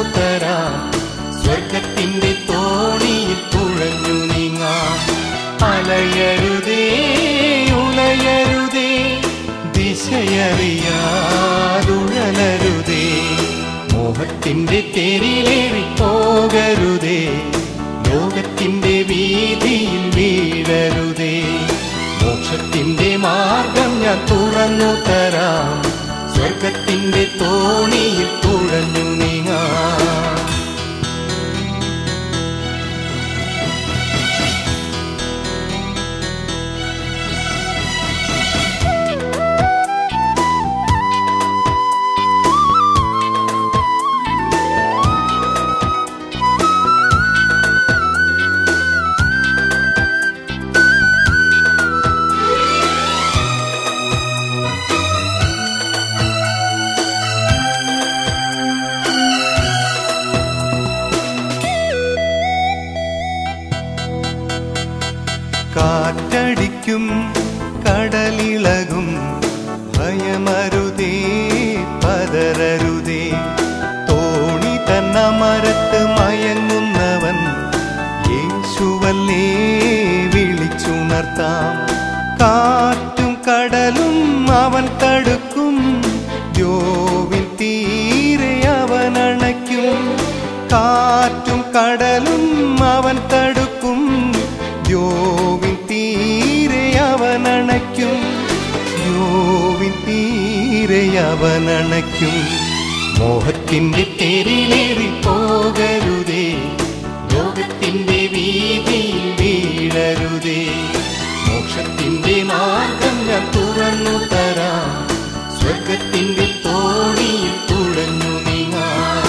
തരാം സ്വർഗത്തിന്റെ തോണിയിൽ തുഴഞ്ഞു നീങ്ങാം അലയരുതേ ഉലയരുതേ ദിശയറിയാതുഴലരുതേ മോഹത്തിന്റെ തേരിലേറി പോകരുതേ ലോകത്തിന്റെ വീതിയിൽ വീഴരുതേ മോക്ഷത്തിന്റെ മാർഗം ഞാൻ തുറന്നു തരാം സ്വർഗത്തിന്റെ തോണിയിൽ തുഴഞ്ഞു നീങ്ങാം കാറ്റടിക്കും കടലിളകും ഭയമരുതേ പതരരുതേ തോണി തന്ന മരത്ത് മയങ്ങുന്നവൻ യേശുവല്ലേ വിളിച്ചുണർത്താം കാറ്റും കടലും അവൻ തടുക്കും ദ്യോവിൻ തീരെ അവൻ അണയ്ക്കും കാറ്റും കടലും അവൻ തടുക്കും ദ്യോവിൻ തീരെ അവൻ അണയ്ക്കും ദ്യോവിൻ തീരെ അവൻ അണയ്ക്കും മോഹത്തിന്റെ തെരിലേറി പോകരുതേ ലോകത്തിന്റെ വീതിയിൽ വീഴരുതേ മോക്ഷത്തിന്റെ മാർഗം ഞാൻ തുറന്നു തരാം സ്വർഗത്തിന്റെ തോണിയിൽ തുഴഞ്ഞു നീങ്ങാം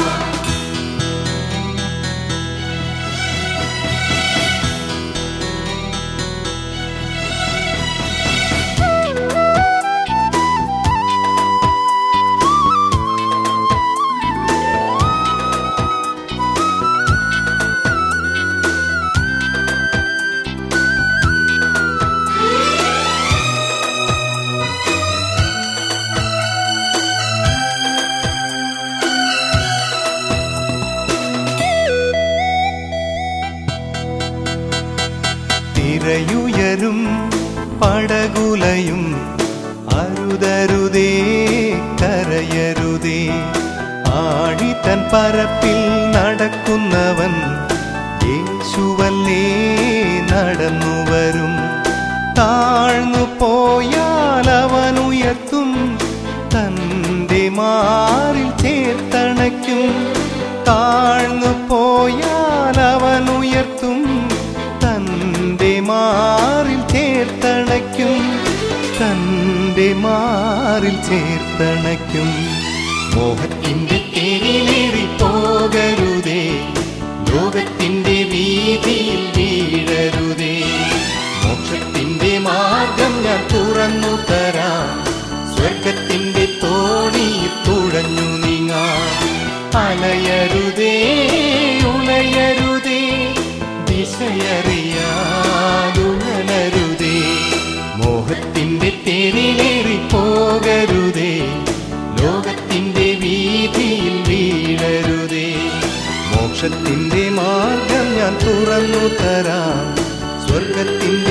തിരയുയരും പടകുലയും അരുതരുതേ കരയരുതേ ആഴി തൻ പരപ്പിൽ നടക്കുന്നവൻ യേശുവല്ലേ നടന്നു വരും താഴ്ന്നു പോയാൽ അവൻ ഉയർത്തും തൻ്റെ മാറിൽ ചേർത്തണയ്ക്കും താഴ്ന്നു പോയാൽ അവൻ ഉയർത്തും തൻ്റെ മാറിൽ ചേർത്തണയ്ക്കും തൻ്റെ മാറിൽ ചേർത്തണയ്ക്കും മോഹത്തിന്റെ തേരിലേറി പോകരുതേ ലോകത്തിന്റെ വീതിയിൽ വീഴരുതേ മോക്ഷത്തിന്റെ മാർഗം ഞാൻ തുറന്നു തരാം സ്വർഗത്തിന്റെ തോണിയിൽ തുഴഞ്ഞു നീങ്ങാം അലയരുതേ ഉണയരുതേ ദിശയറിയാതുണരുതേ മോഹത്തിന്റെ തേരിലേറി പോകരുതേ ലോകത്തിന്റെ വീതിയിൽ വീഴരുതേ മോക്ഷത്തിന്റെ മാർഗം ഞാൻ തുറന്നു തരാം സ്വർഗത്തിന്റെ